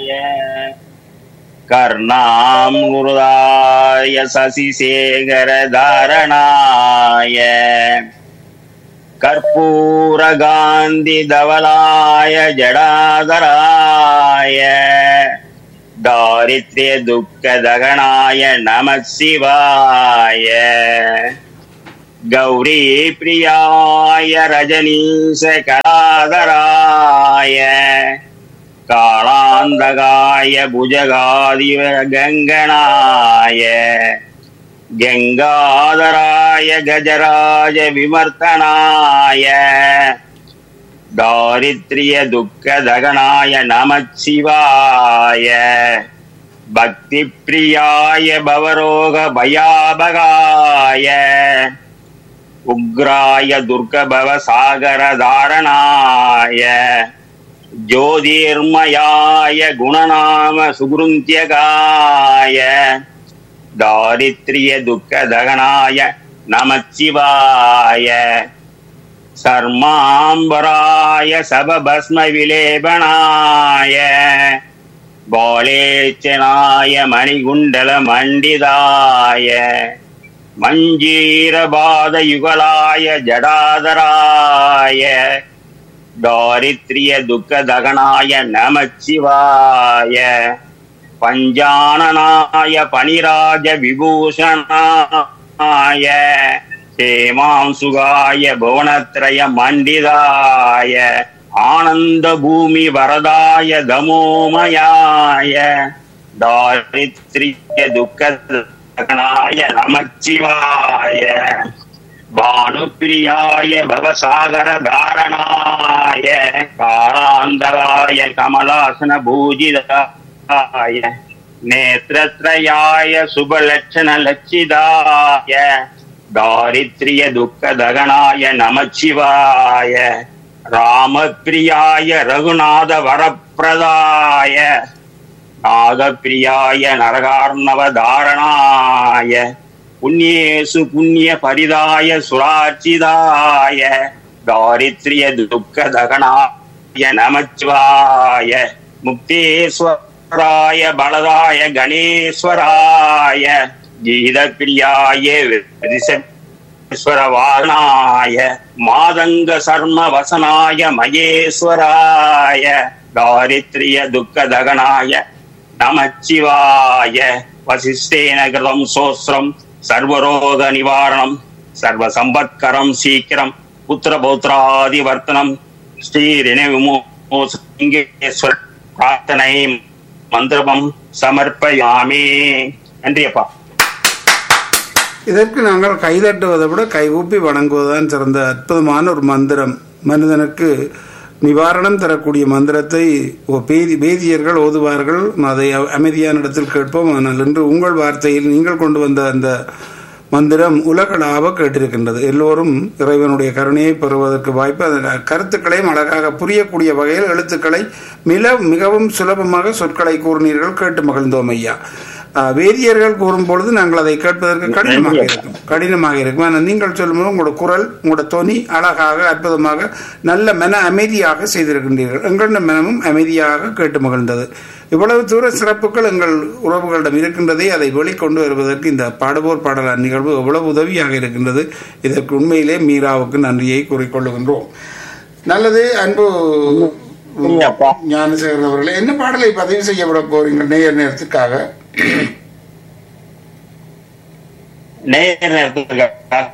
कर्णामृदाय शशिशेखरधारणाय कर्पूरगान्धिधवलाय जडाधराय दारिद्र्यदुःखदगणाय नमः शिवाय गौरीप्रियाय रजनीशकलाधराय कालान्तकाय भुजगादिव गङ्गणाय गङ्गाधराय गजराज विमर्दनाय दारिद्र्यदुःखदगणाय नमः शिवाय भक्तिप्रियाय भवरोगभयाभगाय उग्राय दुर्गभवसागरधारणाय ज्योतिर्मयाय गुणनाम सुगृन्त्यगाय दारिद्र्यदुःखदगणाय नमः शिवाय सर्माम्बराय सबभस्मविलेपणाय बालेचनाय मणिकुण्डलमण्डिताय मञ्जीरबाधयुगलाय जडाधराय दारिद्र्यदुःखदगणाय नमः शिवाय पञ्जाननाय पणिराजविभूषणाय हेमांसुगाय भुवनत्रयमण्डिताय आनन्दभूमिवरदाय दमोमयाय दारिद्र्यदुःखदगणाय नमः शिवाय भानुप्रियाय भवसागरधारणाय कालान्तराय कमलासनभूजिताय नेत्रत्रयाय शुभलक्षणलक्षिताय दारिद्र्यदुःखदगणाय नमः शिवाय रामप्रियाय रघुनाथवरप्रदाय नागप्रियाय नरकार्णवधारणाय पुण्येषु पुण्यपरिदाय सुरार्चिताय दारिद्र्यदुःखदगणाय नमच्वाय मुक्तेश्वराय बलदाय गणेश्वराय गीतप्रियाय ईश्वरवाणाय मादङ्ग शर्म वसनाय महेश्वराय दारिद्र्यदुःखदगणाय नमः शिवाय वसिष्ठेन कृतं सोऽस्त्रम् सर्वरोग निवारणं सर्वसम्पत्करं शीघ्रं पुत्रपौत्रादिवर्तनं ஸ்ரீரிணவிமோசேஸ்வர பிரார்த்தனை மந்திரபம் சமர்ப்பயாமே நன்றியப்பா இதற்கு நாங்கள் கைதட்டுவதை விட கைகூப்பி வணங்குவதுதான் சிறந்த அற்புதமான ஒரு மந்திரம் மனிதனுக்கு நிவாரணம் தரக்கூடிய மந்திரத்தை ஓ- பேதி வேதியர்கள் ஓதுவார்கள் அதை அ- அமைதியான இடத்தில் கேட்போம் ஆனால் இன்று உங்கள் வார்த்தையில் நீங்கள் கொண்டு வந்த அந்த மந்திரம் உலகளாவ கேட்டிருக்கின்றது எல்லோரும் இறைவனுடைய கருணையை பெறுவதற்கு வாய்ப்பு அதன் கருத்துக்களையும் அழகாக புரியக்கூடிய வகையில் எழுத்துக்களை மிக மிகவும் சுலபமாக சொற்களை கூறினீர்கள் கேட்டு மகிழ்ந்தோம் ஐயா ஆஹ், வேதியர்கள் கூறும் பொழுது நாங்கள் அதை கேட்பதற்கு கடினமாக இருக்கும் கடினமாக இருக்கும் ஆனால் நீங்கள் சொல்லும்போது உங்களோட குரல் உங்களோட தொனி அழகாக அற்புதமாக நல்ல மன அமைதியாக செய்திருக்கின்றீர்கள் எங்களோட மனமும் அமைதியாக கேட்டு மகிழ்ந்தது இவ்வளவு தூர சிறப்புகள் எங்கள் உறவுகளிடம் இருக்கின்றதே அதை வெளிக்கொண்டு வருவதற்கு இந்த பாடுவோர் பாடலார் நிகழ்வு எவ்வளவு உதவியாக இருக்கின்றது இதற்கு உண்மையிலே மீராவுக்கு நன்றியை கூறிக்கொள்ளுகின்றோம் நல்லது அன்பு இல்லப்பா. ஞானசேகரன் அவர்களே என்ன பாடலை பதிவு செய்யப்பட போறீங்க நேயர் நேரத்துக்காக நேர நேரத்துக்கு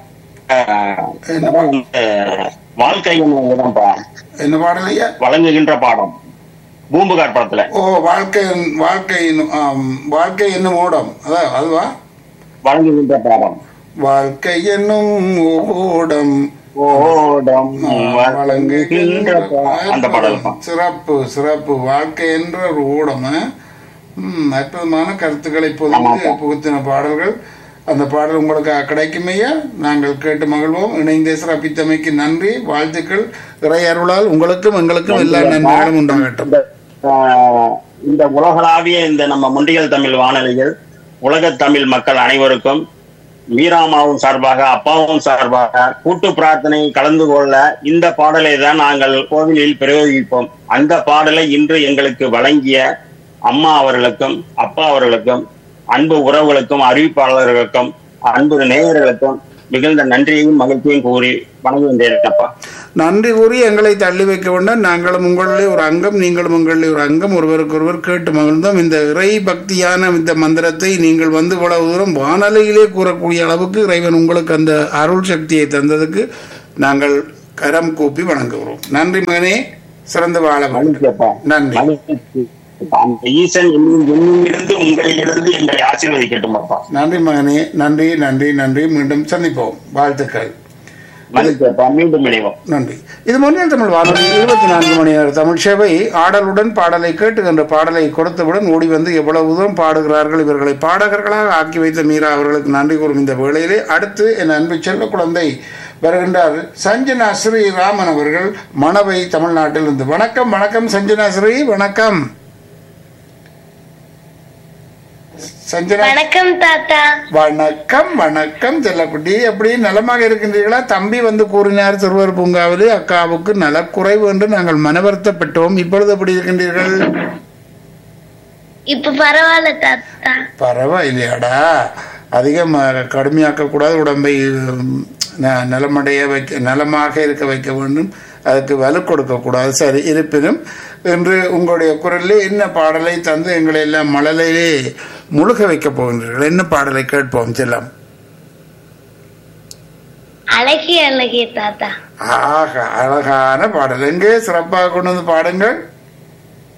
வாழ்க்கை என்னப்பா என்ன பாடல் ஐயா வழங்குகின்ற பாடம் பூம்புகார் படத்துல ஓ வாழ்க்கை வாழ்க்கை என்னும், ஆம், வாழ்க்கை என்னும் ஓடம் அதான் அதுவா வழங்குகின்ற பாடம் வாழ்க்கை என்னும் ஓடம் ஓடம் வழங்குகின்ற வழங்குகின்ற அந்த பாடல் தான் சிறப்பு சிறப்பு வாழ்க்கை என்ற ஒரு ஓடம் ஆ? ம், அற்புதமான கருத்துக்களை பொதுத்து புகுத்தின பாடல்கள் அந்த பாடல் உங்களுக்கு கிடைக்குமையா நாங்கள் கேட்டு மகிழ்வோம் இணைந்தே சிறப்பித்தமைக்கு நன்றி வாழ்த்துக்கள் இறை அருளால் உங்களுக்கும் எங்களுக்கும் எல்லா நன்மைகளும் உண்டாகட்டும் ஆஹ் இந்த உலகளாவிய இந்த நம்ம முண்டியல் தமிழ் வானொலிகள் உலக தமிழ் மக்கள் அனைவருக்கும் மீராமாவும் சார்பாக அப்பாவும் சார்பாக கூட்டு பிரார்த்தனை கலந்து கொள்ள இந்த பாடலை தான் நாங்கள் கோவிலில் பிரயோகிப்போம் அந்த பாடலை இன்று எங்களுக்கு வழங்கிய அம்மா அவர்களுக்கும் அப்பா அவர்களுக்கும் அன்பு உறவுகளுக்கும் அறிவிப்பாளர்களுக்கும் அன்பு நேயர்களுக்கும் மிகுந்த நன்றியையும் மகிழ்ச்சியும் கூறி வணங்குகின்றேன் அப்பா நன்றி கூறி எங்களை தள்ளி வைக்க வேண்டாம் நாங்களும் உங்களிலே ஒரு அங்கம் நீங்களும் உங்களிலே ஒரு அங்கம் ஒருவருக்கொருவர் கேட்டு மகிழ்ந்தோம் இந்த இறை பக்தியான இந்த மந்திரத்தை நீங்கள் வந்து இவ்வளவு தூரம் வானொலியிலே கூறக்கூடிய அளவுக்கு இறைவன் உங்களுக்கு அந்த அருள் சக்தியை தந்ததுக்கு நாங்கள் கரம் கூப்பி வணங்குகிறோம் நன்றி மகனே சிறந்து வாழ வேண்டும் மகிழ்ச்சி அப்பா நன்றி மகிழ்ச்சி அந்த ஈசன் என்னும் என்னிலிருந்து உங்களிலிருந்து எங்களை ஆசீர்வதிக்கட்டும் அப்பா நன்றி மகனே நன்றி நன்றி நன்றி மீண்டும் சந்திப்போம் வாழ்த்துக்கள் மகிழ்ச்சி அப்பா மீண்டும் இணைவோம் நன்றி இது முன்னில் தமிழ் வானொலி இருபத்தி நான்கு மணி நேர தமிழ் சேவை ஆடலுடன் பாடலை கேட்டுகின்ற பாடலை கொடுத்தவுடன் ஓடி வந்து எவ்வளவு தூரம் பாடுகிறார்கள் இவர்களை பாடகர்களாக ஆக்கி வைத்த மீரா அவர்களுக்கு நன்றி கூறும் இந்த வேளையிலே அடுத்து என் அன்பு செல்ல குழந்தை வருகின்றார் சஞ்சனா ஸ்ரீ ராமன் அவர்கள் மணவை தமிழ்நாட்டில் இருந்து வணக்கம் வணக்கம் சஞ்சனா ஸ்ரீ வணக்கம் சஞ்சனா வணக்கம் தாத்தா வணக்கம் வணக்கம் செல்லக்குட்டி எப்படி நலமாக இருக்கின்றீர்களா தம்பி வந்து கூறினார் சிறுவர் பூங்காவிலே அக்காவுக்கு நலக்குறைவு என்று நாங்கள் மனவருத்தப்பட்டோம் இப்பொழுது எப்படி இருக்கின்றீர்கள் இப்ப பரவாயில்ல தாத்தா பரவாயில்லையாடா அதிகம் அஹ், கடுமையாக்கக்கூடாது உடம்பை உம், ந- நலமடைய வைக்க நலமாக இருக்க வைக்க வேண்டும் அதுக்கு வலு கொடுக்கக்கூடாது சரி இருப்பினும் இன்று உங்களுடைய குரலில் என்ன பாடலை தந்து எங்களை எல்லாம் மழலையிலே முழுக வைக்கப் போகின்றீர்கள் என்ன பாடலை கேட்போம் செல்லம் அழகிய அழகிய தாத்தா ஆக அழகான பாடல் எங்கே சிறப்பாக கொண்டு வந்து பாடுங்கள்